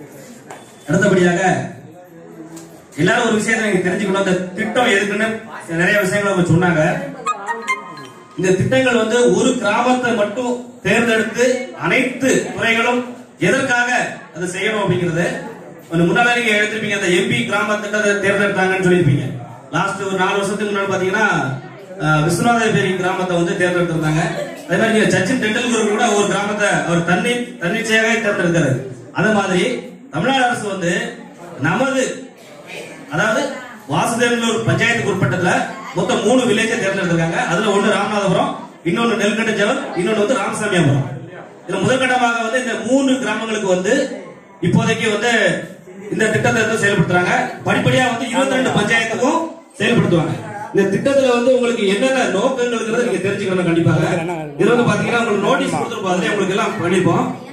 அடுத்தபடியாக எல்லாரும் ஒரு விஷயத்தை நீங்க தெரிஞ்சுக்கணும் இந்த திட்டம் எதுக்குன்னு நிறைய விஷயங்கள் அவங்க சொன்னாங்க இந்த திட்டங்கள் வந்து ஒரு கிராமத்தை மட்டும் தேர்ந்தெடுத்து அனைத்து துறைகளும் எதற்காக அதை செய்யணும் அப்படிங்கிறது கொஞ்சம் முன்னால நீங்க எடுத்திருப்பீங்க அந்த எம்பி கிராம திட்டத்தை தேர்ந்தெடுத்தாங்கன்னு சொல்லியிருப்பீங்க லாஸ்ட் ஒரு நாலு வருஷத்துக்கு முன்னாடி பாத்தீங்கன்னா அஹ், விஸ்வநாதபேரி கிராமத்தை வந்து தேர்ந்தெடுத்திருந்தாங்க அதே மாதிரி நீங்க சச்சின் டெண்டுல்கர் கூட ஒரு கிராமத்தை அவர் தன்னி தன்னிச்சையாக தேர்ந்தெடுக்கிறாரு அதே மாதிரி தமிழ்நாடு அரசு வந்து நமது அதாவது வாசுதேவனூர் பஞ்சாயத்துக்கு உட்பட்டதுல மொத்தம் மூணு வில்லேஜை தேர்ந்தெடுத்திருக்காங்க அதுல ஒண்ணு ராமநாதபுரம் இன்னொன்னு நெல்கட்டஞ்சவன் இன்னொன்னு வந்து ராமசாமியாபுரம் இதுல முதற்கட்டமாக வந்து இந்த மூணு கிராமங்களுக்கு வந்து இப்போதைக்கு வந்து இந்த திட்டத்தை வந்து செயல்படுத்துறாங்க படிப்படியா வந்து இருபத்தி ரெண்டு பஞ்சாயத்துக்கும் செயல்படுத்துவாங்க இந்த திட்டத்துல வந்து உங்களுக்கு என்னென்ன நோக்கங்கள்ங்கிறத நீங்க தெரிஞ்சுக்கணும் கண்டிப்பாக இது வந்து பாத்தீங்கன்னா உங்களுக்கு நோட்டீஸ் கொடுத்துருப்போம் அதுல உங்களுக்கு எல்லாம் பண்ணிருப்போம்